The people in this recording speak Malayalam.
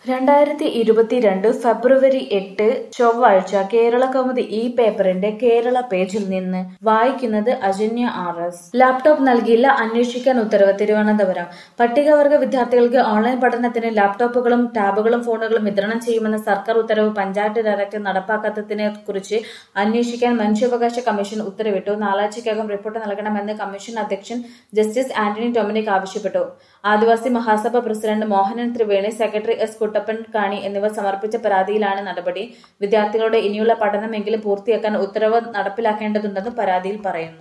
രണ്ടായിരത്തി ഇരുപത്തിരണ്ട് ഫെബ്രുവരി എട്ട് ചൊവ്വാഴ്ച കേരളകൗമുദി ഈ പേപ്പറിന്റെ കേരള പേജിൽ നിന്ന് വായിക്കുന്നത് അജന്യ ആർ എസ് ലാപ്ടോപ്പ് നൽകിയില്ല അന്വേഷിക്കാൻ ഉത്തരവ് തിരുവനന്തപുരം പട്ടികവർഗ വിദ്യാർത്ഥികൾക്ക് ഓൺലൈൻ പഠനത്തിന് ലാപ്ടോപ്പുകളും ടാബുകളും ഫോണുകളും വിതരണം ചെയ്യുമെന്ന സർക്കാർ ഉത്തരവ് പഞ്ചായത്ത് ഡയറക്ടർ നടപ്പാക്കാത്തതിനെ കുറിച്ച് അന്വേഷിക്കാൻ മനുഷ്യാവകാശ കമ്മീഷൻ ഉത്തരവിട്ടു നാലാഴ്ചയ്ക്കകം റിപ്പോർട്ട് നൽകണമെന്ന് കമ്മീഷൻ അധ്യക്ഷൻ ജസ്റ്റിസ് ആന്റണി ഡൊമിനിക് ആവശ്യപ്പെട്ടു Adivasi Mahasabha president Mohanan Triveni secretary S Kuttappan Kani എന്നിവർ സമർപ്പിച്ച പരാതിയിലാണ് നടപടി വിദ്യാർത്ഥികളുടെ ഇനിയുള്ള പഠനമെങ്കിലും പൂർത്തിയാക്കാൻ ഉത്തരവ് നടപ്പിലാക്കേണ്ടതുണ്ടെന്ന് പരാതിയിൽ പറയുന്നു